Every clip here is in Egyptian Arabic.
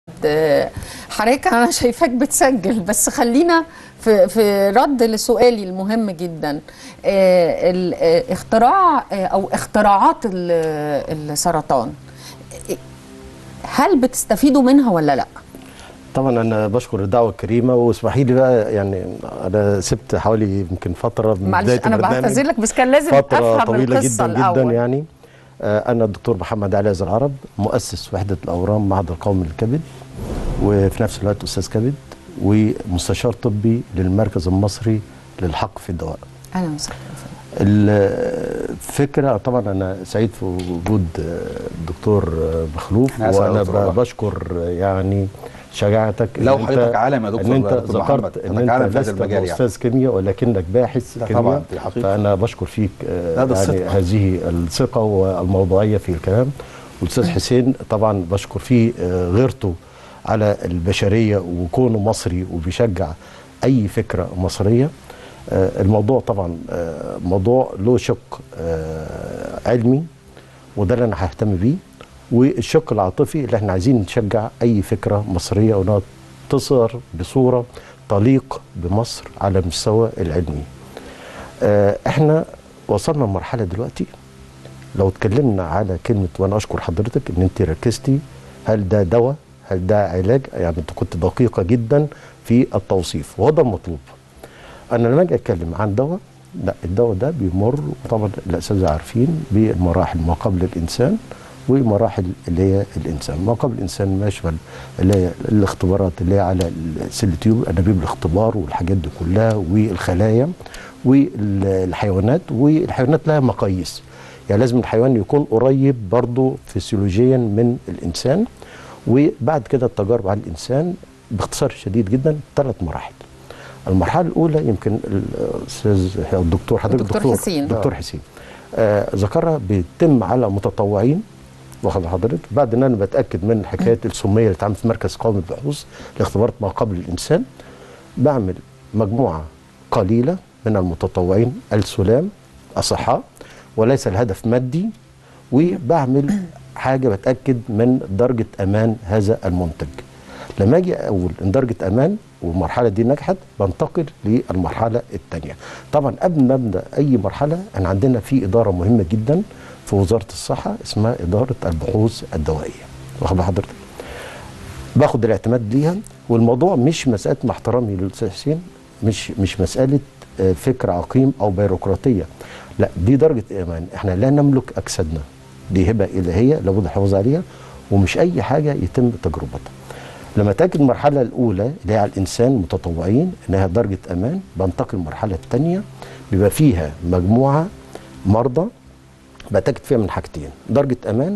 آه، حضرتك انا شايفاك بتسجل بس خلينا في في رد لسؤالي المهم جدا آه، ال- آه، اختراع آه، او اختراعات ال- السرطان آه، هل بتستفيدوا منها ولا لا؟ طبعا انا بشكر الدعوه الكريمه واسمحي لي بقى يعني انا سبت حوالي يمكن فتره من معلش بدايه انا البرنامج بعتذر لك بس كان لازم فتره افهم طويله القصه جدا الاول جدا يعني آه، انا الدكتور محمد علي عز العرب مؤسس وحده الاورام معهد القومي للكبد وفي نفس الوقت استاذ كبد ومستشار طبي للمركز المصري للحق في الدواء اهلا وسهلا الفكره طبعا انا سعيد في وجود الدكتور مخلوف أنا أسعد وانا يا دكتور والله. ب- بشكر يعني شجاعتك لو إن أنت- حضرتك عالم يا ان دكتور- انت دكتور محمد، ذكرت ان حضرتك انت عالم في هذا لست المجال يعني. استاذ كيمياء ولكنك باحث لا كيمياء طبعاً، دي حقيقة. فانا بشكر فيك آه، لا، ده يعني الصدق. هذه الثقه والموضوعيه في الكلام والاستاذ حسين طبعا بشكر فيه آه، غيرته على البشريه وكونه مصري وبيشجع اي فكره مصريه آه، الموضوع طبعا آه، موضوع له شق آه، علمي وده اللي انا ههتم بيه والشق العاطفي اللي احنا عايزين نشجع اي فكره مصريه وانها تظهر بصوره تليق بمصر على المستوى العلمي. آه، احنا وصلنا لمرحله دلوقتي لو اتكلمنا على كلمه وانا اشكر حضرتك ان انت ركزتي هل ده دواء هل ده علاج يعني انت كنت دقيقه جدا في التوصيف وهو ده المطلوب. انا لما اجي اتكلم عن دواء لا الدواء ده بيمر طبعا الاساتذه عارفين بمراحل ما قبل الانسان ومراحل اللي هي الانسان ما قبل الانسان ما يشمل اللي هي الاختبارات اللي هي على السيلتيوب انابيب الاختبار والحاجات دي كلها والخلايا والحيوانات والحيوانات لها مقاييس يعني لازم الحيوان يكون قريب برضه فسيولوجيا من الانسان وبعد كده التجارب على الانسان باختصار شديد جدا ثلاث مراحل المرحله الاولى يمكن الاستاذ الدكتور حضرتك الدكتور دكتور حسين. دكتور حسين آه ذكرها بيتم على متطوعين واخد حضرتك بعد ان انا بتاكد من حكايه السميه اللي اتعملت في مركز قومي للبحوث لاختبارات ما قبل الانسان بعمل مجموعه قليله من المتطوعين السلام اصحاء وليس الهدف مادي وبعمل حاجه بتاكد من درجه امان هذا المنتج لما اجي اقول ان درجه امان والمرحله دي نجحت بنتقل للمرحله الثانيه طبعا قبل ما ابدا اي مرحله انا عندنا في اداره مهمه جدا في وزاره الصحه اسمها اداره البحوث الدوائيه واخد بال حضرتك باخد الاعتماد ليها والموضوع مش مساله مع احترامي للاستاذ حسين مش مش مساله آه، فكر عقيم او بيروقراطيه لا دي درجه ايمان احنا لا نملك اجسادنا دي هبه الهيه لابد الحفاظ عليها ومش اي حاجه يتم تجربتها لما تاكد المرحله الاولى اللي هي على الانسان متطوعين انها درجه امان بنتقل المرحله الثانيه بيبقى فيها مجموعه مرضى بتاكد فيها من حاجتين درجه امان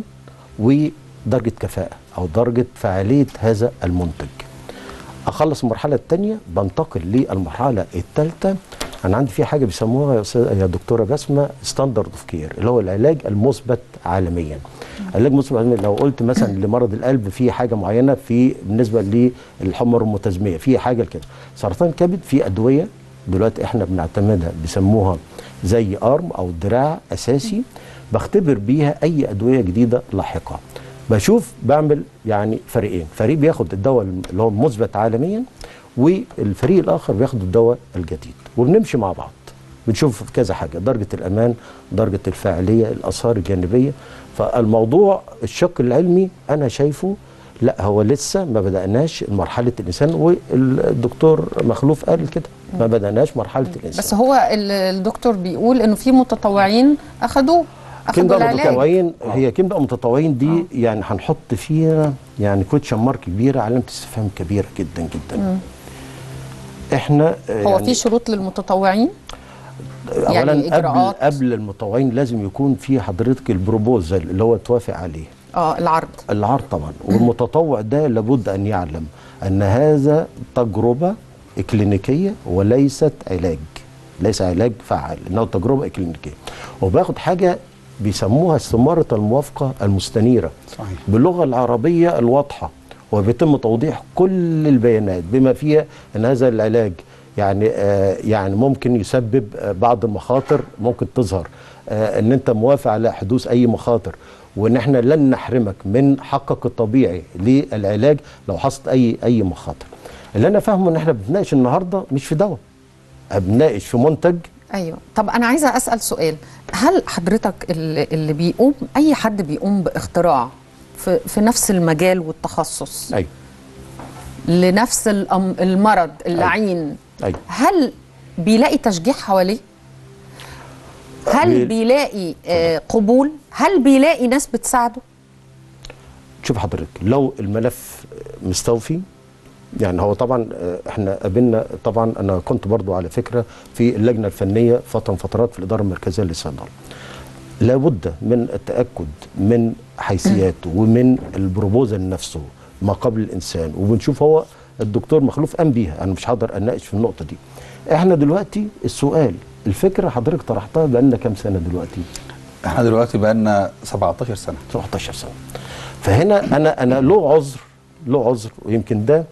ودرجه كفاءه او درجه فعاليه هذا المنتج اخلص المرحله الثانيه بنتقل للمرحله الثالثه انا عندي في حاجه بيسموها يا أستاذ- يا دكتوره بسمه ستاندرد اوف كير اللي هو العلاج المثبت عالميا العلاج المثبت عالميا لو قلت مثلا لمرض القلب في حاجه معينه في بالنسبه للحمر المتزميه في حاجه كده سرطان الكبد في ادويه دلوقتي احنا بنعتمدها بيسموها زي ارم او دراع اساسي بختبر بيها اي ادويه جديده لاحقه بشوف بعمل يعني فريقين فريق بياخد الدواء اللي هو مثبت عالميا والفريق الاخر بياخد الدواء الجديد وبنمشي مع بعض بنشوف في كذا حاجه درجه الامان درجه الفاعليه الاثار الجانبيه فالموضوع الشق العلمي انا شايفه لا هو لسه ما بدأناش مرحلة الإنسان والدكتور مخلوف قال كده ما بدأناش مرحلة الإنسان بس هو ال- الدكتور بيقول انه في متطوعين اخدوا اخدوا كلمة العلاج متطوعين هي كلمة متطوعين دي يعني هنحط فيها يعني كوتشن مارك كبيرة علامة استفهام كبيرة جدا جدا احنا هو يعني في شروط للمتطوعين اولا يعني قبل إجراءات؟ قبل المتطوعين لازم يكون في حضرتك البروبوزل اللي هو توافق عليه اه العرض العرض طبعا والمتطوع ده لابد ان يعلم ان هذا تجربه اكلينيكيه وليست علاج ليس علاج فعال انه تجربه اكلينيكيه وباخد حاجه بيسموها استماره الموافقه المستنيره صحيح. باللغه العربيه الواضحه وبيتم توضيح كل البيانات بما فيها ان هذا العلاج يعني آه يعني ممكن يسبب آه بعض المخاطر ممكن تظهر آه ان انت موافق على حدوث اي مخاطر وان احنا لن نحرمك من حقك الطبيعي للعلاج لو حصلت اي اي مخاطر اللي انا فاهمه ان احنا بنناقش النهارده مش في دواء بنناقش في منتج ايوه طب انا عايزه اسال سؤال هل حضرتك اللي, اللي بيقوم اي حد بيقوم باختراع في, في نفس المجال والتخصص ايوه لنفس الأم- المرض اللعين ايوه هل بيلاقي تشجيع حواليه هل بي- بيلاقي آه قبول هل بيلاقي ناس بتساعده شوف حضرتك لو الملف مستوفي يعني هو طبعا آه، احنا قابلنا طبعا انا كنت برضو على فكره في اللجنه الفنيه فتره من فترات في الاداره المركزيه للصيدله لابد من التاكد من حيثياته ومن البروبوزال نفسه ما قبل الانسان وبنشوف هو الدكتور مخلوف قام بيها انا مش هقدر اناقش في النقطه دي احنا دلوقتي السؤال الفكره حضرتك طرحتها بقالنا كام سنه دلوقتي احنا دلوقتي بقى لنا 17 سنه 17 سنه فهنا انا انا له عذر له عذر ويمكن ده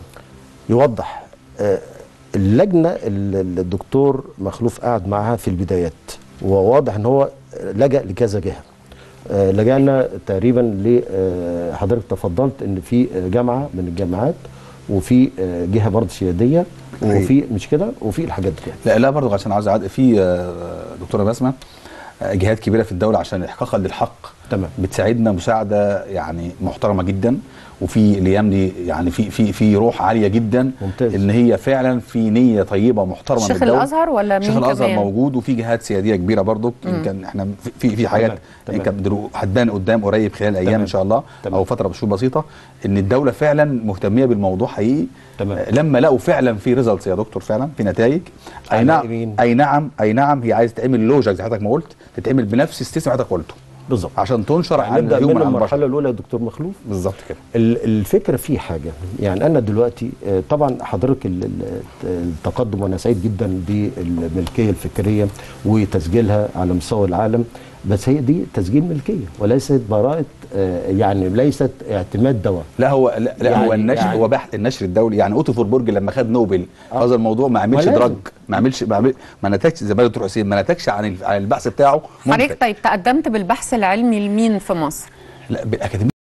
يوضح آه، اللجنه اللي الدكتور مخلوف قعد معاها في البدايات وواضح ان هو لجا لكذا جهه آه، لجأنا تقريبا ل آه، حضرتك تفضلت ان في آه، جامعه من الجامعات وفي آه، جهه برضه سياديه وفي مش كده وفي الحاجات دي لا لا برضه عشان عاوز اعد في آه، دكتوره بسمه آه، جهات كبيره في الدوله عشان احقاقا للحق تمام. بتساعدنا مساعده يعني محترمه جدا وفي الايام دي يعني في في في روح عاليه جدا ممتاز. ان هي فعلا في نيه طيبه محترمه من شيخ الدولة. الازهر ولا مين شيخ الازهر كمان؟ موجود وفي جهات سياديه كبيره برضو يمكن احنا في- في في حاجات تمام. يمكن درو- هتبان قدام قريب خلال ايام تمام. ان شاء الله تمام. او فتره بشهور بسيطه ان الدوله فعلا مهتميه بالموضوع حقيقي تمام. آه، لما لقوا فعلا في ريزلتس يا دكتور فعلا في نتائج اي على نعم مين؟ اي نعم اي نعم هي عايزه تعمل لوجك زي حضرتك ما قلت تتعمل بنفس السيستم حضرتك قلته بالظبط عشان تنشر عن نبدا الهيومن من عن البشر المرحله الاولى يا دكتور مخلوف بالظبط كده ال- الفكره في حاجه يعني انا دلوقتي آه، طبعا حضرتك ال- ال- التقدم وانا سعيد جدا بالملكيه الفكريه وتسجيلها على مستوى العالم بس هي دي تسجيل ملكيه وليست براءه آه، يعني ليست اعتماد دواء لا هو لا, لا يعني- هو النشر يعني- هو بحث النشر الدولي يعني اوتو فوربورج لما خد نوبل آه. هذا الموضوع ما عملش ولازم. دراج ما عملش ما, عمل ما نتجش زي ما الدكتور حسين ما نتجش عن ال- عن البحث بتاعه منتج. حضرتك طيب تقدمت بالبحث العلمي لمين في مصر لا بالاكاديميه